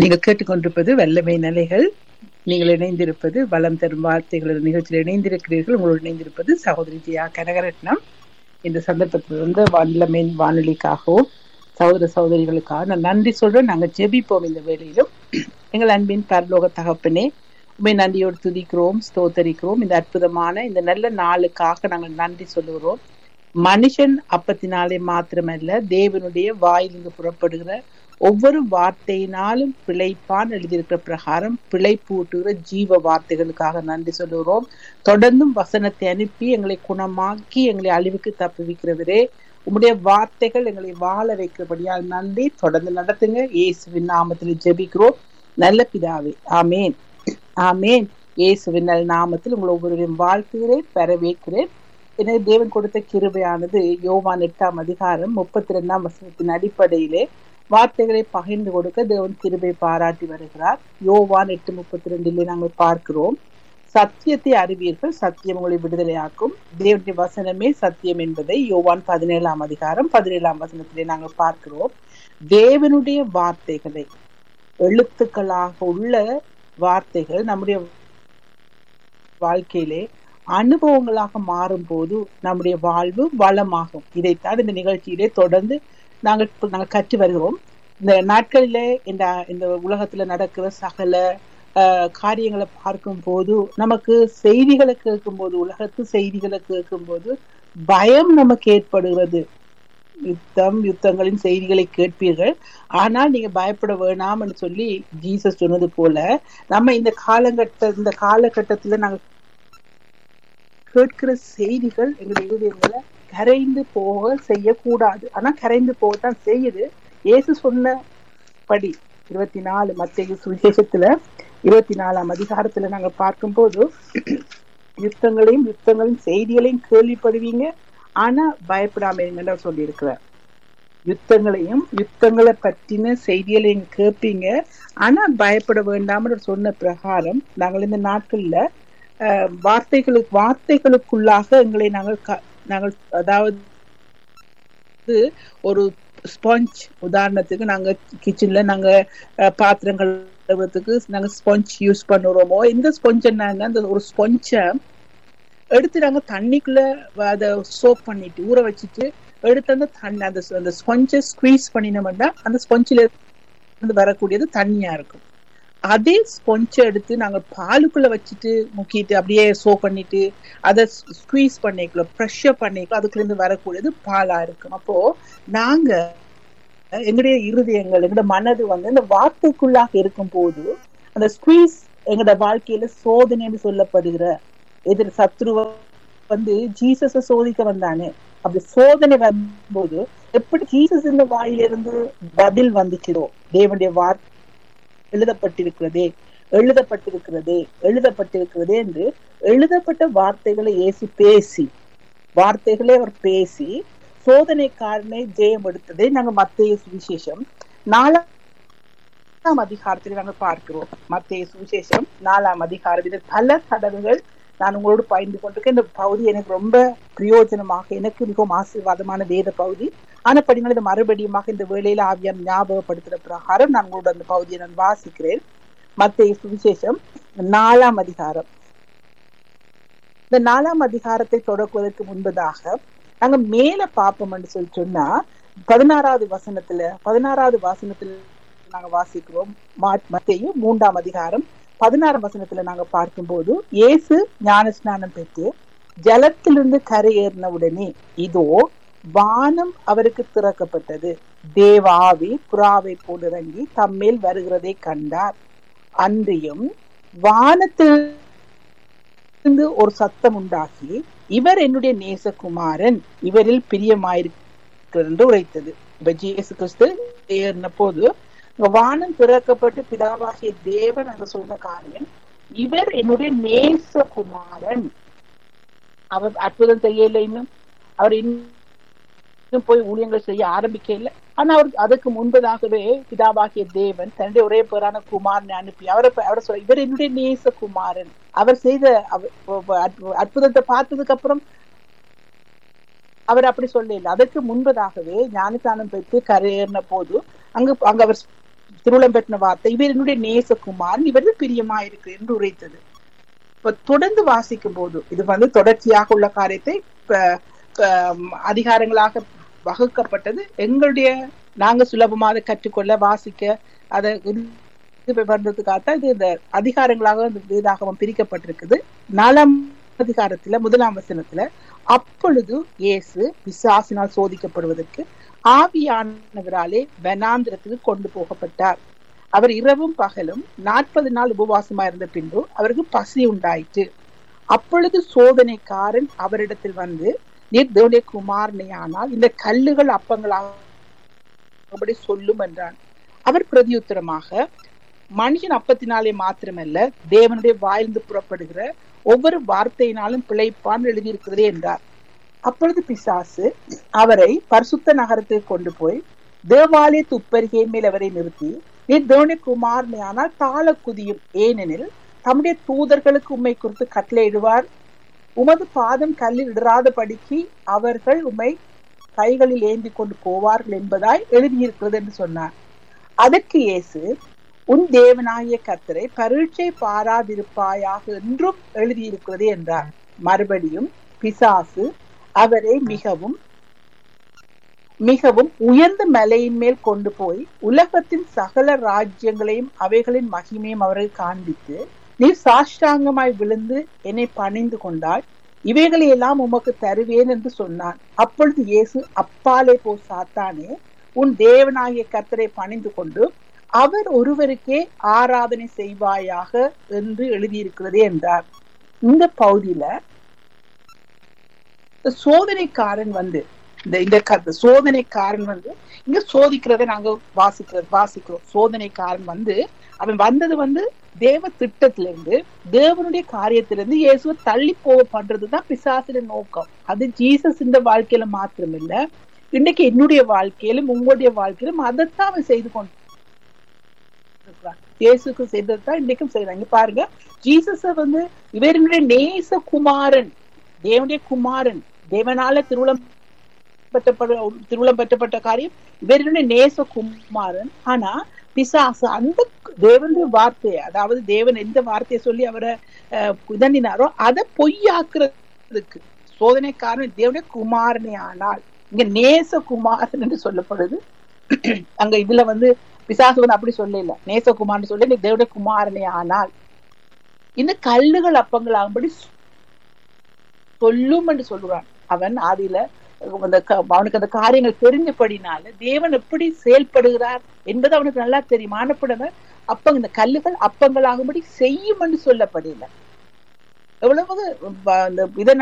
நீங்கள் கேட்டுக்கொண்டிருப்பது வல்லமை நிலைகள் நீங்கள் இணைந்திருப்பது வளம் தரும் வார்த்தைகள் நிகழ்ச்சியில் இணைந்திருக்கிறீர்கள் உங்களோடு இணைந்திருப்பது சகோதரி ஜியா கனகரட்னம் இந்த சந்தர்ப்பத்தில் வந்து வல்லமை வானொலிக்காகவும் சகோதர சகோதரிகளுக்காக நான் நன்றி சொல்றேன் நாங்கள் ஜெபிப்போம் இந்த வேளையிலும் எங்கள் அன்பின் பரலோக தகப்பனே உண்மை நன்றியோடு துதிக்கிறோம் ஸ்தோத்தரிக்கிறோம் இந்த அற்புதமான இந்த நல்ல நாளுக்காக நாங்கள் நன்றி சொல்லுகிறோம் மனுஷன் அப்பத்தினாலே மாத்திரமல்ல தேவனுடைய வாயிலிருந்து புறப்படுகிற ஒவ்வொரு வார்த்தையினாலும் பிழைப்பான் எழுதியிருக்கிற பிரகாரம் பிழை பூட்டுகிற ஜீவ வார்த்தைகளுக்காக நன்றி சொல்லுகிறோம் தொடர்ந்தும் வசனத்தை அனுப்பி எங்களை குணமாக்கி எங்களை அழிவுக்கு தப்புவிக்கிறவரே உம்முடைய வார்த்தைகள் எங்களை வாழ வைக்கிறபடியால் நன்றி தொடர்ந்து நடத்துங்க இயேசுவின் நாமத்தில் ஜெபிக்கிறோம் நல்ல பிதாவே ஆமேன் ஆமேன் இயேசுவின் நல்ல நாமத்தில் உங்களை ஒவ்வொருவரையும் வாழ்த்துகிறேன் வரவேற்கிறேன் எனவே தேவன் கொடுத்த கிருபையானது யோவான் எட்டாம் அதிகாரம் முப்பத்தி ரெண்டாம் வசனத்தின் அடிப்படையிலே வார்த்தைகளை பகிர்ந்து கொடுக்க தேவன் கிருபை பாராட்டி வருகிறார் யோவான் எட்டு முப்பத்தி ரெண்டிலே நாங்கள் பார்க்கிறோம் சத்தியத்தை அறிவீர்கள் சத்தியம் உங்களை விடுதலையாக்கும் தேவனுடைய வசனமே சத்தியம் என்பதை யோவான் பதினேழாம் அதிகாரம் பதினேழாம் வசனத்திலே நாங்கள் பார்க்கிறோம் தேவனுடைய வார்த்தைகளை எழுத்துக்களாக உள்ள வார்த்தைகள் நம்முடைய வாழ்க்கையிலே அனுபவங்களாக மாறும் போது நம்முடைய வாழ்வு வளமாகும் இதைத்தான் இந்த நிகழ்ச்சியிலே தொடர்ந்து நாங்கள் நாங்கள் கற்று வருகிறோம் இந்த நாட்களிலே இந்த இந்த உலகத்துல நடக்கிற சகல காரியங்களை பார்க்கும் போது நமக்கு செய்திகளை கேட்கும் போது உலகத்து செய்திகளை கேட்கும் போது பயம் நமக்கு ஏற்படுகிறது யுத்தம் யுத்தங்களின் செய்திகளை கேட்பீர்கள் ஆனால் நீங்க பயப்பட வேணாம்னு சொல்லி ஜீசஸ் சொன்னது போல நம்ம இந்த காலகட்ட இந்த காலகட்டத்துல நாங்க கேட்கிற செய்திகள் எங்களுடைய இருதயங்களை கரைந்து போக செய்யக்கூடாது ஆனா கரைந்து போகத்தான் செய்யுது இயேசு சொன்னபடி இருபத்தி நாலு மத்திய சுவிசேஷத்துல இருபத்தி நாலாம் அதிகாரத்துல நாங்க பார்க்கும்போது யுத்தங்களையும் யுத்தங்களின் செய்திகளையும் கேள்விப்படுவீங்க ஆனா பயப்படாம இருங்கன்னு சொல்லி இருக்கிறார் யுத்தங்களையும் யுத்தங்களை பற்றின செய்திகளையும் கேட்பீங்க ஆனா பயப்பட வேண்டாம்னு சொன்ன பிரகாரம் நாங்கள் இந்த நாட்கள்ல வார்த்தைகளுக்கு வார்த்தைகளுக்குள்ளாக எங்களை நாங்கள் நாங்கள் அதாவது ஒரு ஸ்பாஞ்ச் உதாரணத்துக்கு நாங்க கிச்சன்ல நாங்க பாத்திரங்கள் கழுவுறதுக்கு நாங்க ஸ்பாஞ்ச் யூஸ் பண்ணுறோமோ இந்த ஸ்பாஞ்ச் என்னங்க அந்த ஒரு ஸ்பாஞ்சை எடுத்து நாங்க தண்ணிக்குள்ள அதை சோப் பண்ணிட்டு ஊற வச்சுட்டு எடுத்து அந்த தண்ணி அந்த அந்த ஸ்பஞ்சை ஸ்குவீஸ் பண்ணினோம்னா அந்த ஸ்பஞ்சில இருந்து வரக்கூடியது தண்ணியா இருக்கும் அதே ஸ்பொஞ்சை எடுத்து நாங்க பாலுக்குள்ள வச்சுட்டு முக்கிட்டு அப்படியே சோ பண்ணிட்டு அதை ஸ்குவீஸ் பண்ணிக்கல ப்ரெஷர் பண்ணிக்கல அதுக்குள்ள இருந்து வரக்கூடியது பாலா இருக்கும் அப்போ நாங்க எங்களுடைய இருதயங்கள் எங்களோட மனது வந்து இந்த வார்த்தைக்குள்ளாக இருக்கும் போது அந்த ஸ்குவீஸ் எங்களோட வாழ்க்கையில சோதனைன்னு சொல்லப்படுகிற எதிர் சத்ருவ வந்து ஜீசஸ சோதிக்க வந்தானே அப்படி சோதனை வரும்போது எப்படி ஜீசஸ் இந்த வாயிலிருந்து பதில் வந்துச்சதோ தேவனுடைய வார்த்தை எழுதப்பட்டிருக்கிறதே எழுதப்பட்டிருக்கிறதே எழுதப்பட்டிருக்கிறதே என்று எழுதப்பட்ட வார்த்தைகளை ஏசி பேசி வார்த்தைகளை அவர் பேசி சோதனைக்காரனை ஜெயம் எடுத்ததை நாங்க மத்திய சுவிசேஷம் நாலாம் அதிகாரத்தில் நாங்கள் பார்க்கிறோம் மத்திய சுவிசேஷம் நாலாம் அதிகாரம் இது பல தடவைகள் நான் உங்களோடு பகிர்ந்து கொண்டிருக்கேன் இந்த பகுதி எனக்கு ரொம்ப பிரயோஜனமாக எனக்கு மிகவும் ஆசீர்வாதமான வேத பகுதி ஆனப்படினால் இந்த மறுபடியுமாக இந்த வேளையில ஆவியம் ஞாபகப்படுத்துற பிரகாரம் நான் உங்களோட அந்த பகுதியை நான் வாசிக்கிறேன் மத்திய சுவிசேஷம் நாலாம் அதிகாரம் இந்த நாலாம் அதிகாரத்தை தொடக்குவதற்கு முன்பதாக நாங்க மேல பாப்போம் என்று சொல்லி சொன்னா பதினாறாவது வசனத்துல பதினாறாவது வசனத்துல நாங்க வாசிக்கிறோம் மத்திய மூன்றாம் அதிகாரம் பதினாறாம் வசனத்துல நாங்க பார்க்கும்போது இயேசு ஞான ஸ்நானம் பெற்று ஜலத்திலிருந்து கரையேறின உடனே இதோ வானம் அவருக்கு திறக்கப்பட்டது தேவாவி புறாவை போலிறங்கி தம்மேல் வருகிறதை கண்டார் அன்றியும் வானத்திலிருந்து ஒரு சத்தம் உண்டாகி இவர் என்னுடைய நேசகுமாரன் இவரில் பிரியமாயிருக்கிறது என்று உரைத்தது இப்ப ஜேசு கிறிஸ்து ஏறின போது வானம் திறக்கப்பட்டு பிதாவாகிய தேவன் என்று சொன்ன காரியம் இவர் என்னுடைய நேசகுமாரன் அவர் அற்புதம் செய்யல இன்னும் அவர் இன்னும் போய் ஊழியங்கள் செய்ய ஆரம்பிக்கல ஆனா அவர் அதுக்கு முன்பதாகவே பிதாவாகிய தேவன் தன்னுடைய ஒரே பேரான குமாரனை அனுப்பி அவரை அவரை சொல்ல இவர் என்னுடைய நேச குமாரன் அவர் செய்த அற்புதத்தை பார்த்ததுக்கு அப்புறம் அவர் அப்படி சொல்லல அதற்கு முன்பதாகவே ஞானஸ்தானம் பெற்று கரையேறின போது அங்கு அங்க அவர் திருளம் பெற்ற வார்த்தை இவர் என்னுடைய நேசகுமாரன் இவர்கள் பிரியமாயிருக்கு என்று உரைத்தது இப்ப தொடர்ந்து வாசிக்கும் போது இது வந்து தொடர்ச்சியாக உள்ள காரியத்தை அதிகாரங்களாக வகுக்கப்பட்டது எங்களுடைய நாங்க சுலபமாக கற்றுக்கொள்ள வாசிக்க அதை பண்றதுக்காகத்தான் இது இந்த அதிகாரங்களாக இந்த வேதாகமம் பிரிக்கப்பட்டிருக்குது நாலாம் அதிகாரத்துல முதலாம் வசனத்துல அப்பொழுது இயேசு பிசாசினால் சோதிக்கப்படுவதற்கு ஆவியானவராலே வனாந்திரத்துக்கு கொண்டு போகப்பட்டார் அவர் இரவும் பகலும் நாற்பது நாள் உபவாசமா இருந்த பின்பு அவருக்கு பசி உண்டாயிற்று அப்பொழுது சோதனைக்காரன் அவரிடத்தில் வந்து நீர் தேவனுடைய குமாரனை ஆனால் இந்த கல்லுகள் அப்பங்களாக சொல்லும் என்றான் அவர் பிரதியுத்தரமாக மனுஷன் அப்பத்தினாலே மாத்திரமல்ல தேவனுடைய வாய்ந்து புறப்படுகிற ஒவ்வொரு வார்த்தையினாலும் பிழைப்பான் எழுதியிருக்கிறதே என்றார் அப்பொழுது பிசாசு அவரை பரிசுத்த நகரத்துக்கு கொண்டு போய் தேவாலய துப்பருகை மேல் அவரை நிறுத்தி நீ தேவனுடைய குமாரனை ஆனால் தாள குதியும் ஏனெனில் தம்முடைய தூதர்களுக்கு உண்மை குறித்து கட்டளையிடுவார் உமது பாதம் கல்லில் இடராத படிக்கு அவர்கள் உண்மை கைகளில் ஏந்தி கொண்டு போவார்கள் என்பதாய் எழுதியிருக்கிறது என்று சொன்னார் அதற்கு இயேசு உன் தேவனாகிய கத்தரை பரீட்சை பாராதிருப்பாயாக என்றும் எழுதியிருக்கிறது என்றார் மறுபடியும் பிசாசு அவரை மிகவும் மிகவும் உயர்ந்த மலையின் மேல் கொண்டு போய் உலகத்தின் சகல ராஜ்யங்களையும் அவைகளின் மகிமையும் அவர்கள் காண்பித்து நீ சாஷ்டாங்கமாய் விழுந்து என்னை பணிந்து கொண்டால் இவைகளை எல்லாம் உமக்கு தருவேன் என்று சொன்னான் அப்பொழுது இயேசு அப்பாலே போ சாத்தானே உன் தேவனாகிய கத்தரை பணிந்து கொண்டு அவர் ஒருவருக்கே ஆராதனை செய்வாயாக என்று எழுதியிருக்கிறது என்றார் இந்த பகுதியில சோதனைக்காரன் வந்து இந்த இந்த சோதனைக்காரன் வந்து இங்க சோதிக்கிறத நாங்க வாசிக்கிறது வாசிக்கிறோம் சோதனைக்காரன் வந்து அவன் வந்தது வந்து தேவ திட்டத்துல இருந்து தேவனுடைய காரியத்திலிருந்து இயேசுவை தள்ளி போக பண்றதுதான் பிசாசின நோக்கம் அது ஜீசஸ் இந்த வாழ்க்கையில மாத்திரம் இல்ல இன்னைக்கு என்னுடைய வாழ்க்கையிலும் உங்களுடைய வாழ்க்கையிலும் அதைத்தான் அவன் செய்து கொண்டு இயேசுக்கு செய்ததுதான் இன்னைக்கும் செய்யறாங்க பாருங்க ஜீசஸ வந்து இவருடைய நேச குமாரன் தேவனுடைய குமாரன் தேவனால திருவிழம் பெற்றப்பட திருவிழம் பெற்றப்பட்ட காரியம் இவர்களுடைய நேச குமாரன் ஆனா பிசாசு அந்த தேவனுடைய வார்த்தையை அதாவது தேவன் எந்த வார்த்தையை சொல்லி அவரை இதனினாரோ அதை பொய்யாக்குறதுக்கு சோதனைக்காரன் தேவனுடைய குமாரனே ஆனால் இங்க நேச குமாரன் என்று சொல்லப்படுது அங்க இதுல வந்து பிசாசு வந்து அப்படி சொல்லல நேசகுமார்னு சொல்லி நீ தேவனுடைய குமாரனே ஆனால் இந்த கல்லுகள் அப்பங்கள் ஆகும்படி சொல்லும் என்று சொல்லுறான் அவன் ஆதியில அந்த அவனுக்கு அந்த காரியங்கள் தெரிஞ்சபடினால தேவன் எப்படி செயல்படுகிறார் என்பது அவனுக்கு நல்லா தெரியும் ஆனப்படன அப்ப இந்த கல்லுகள் அப்பங்கள் ஆகும்படி செய்யும் என்று சொல்லப்படல எவ்வளவு இதை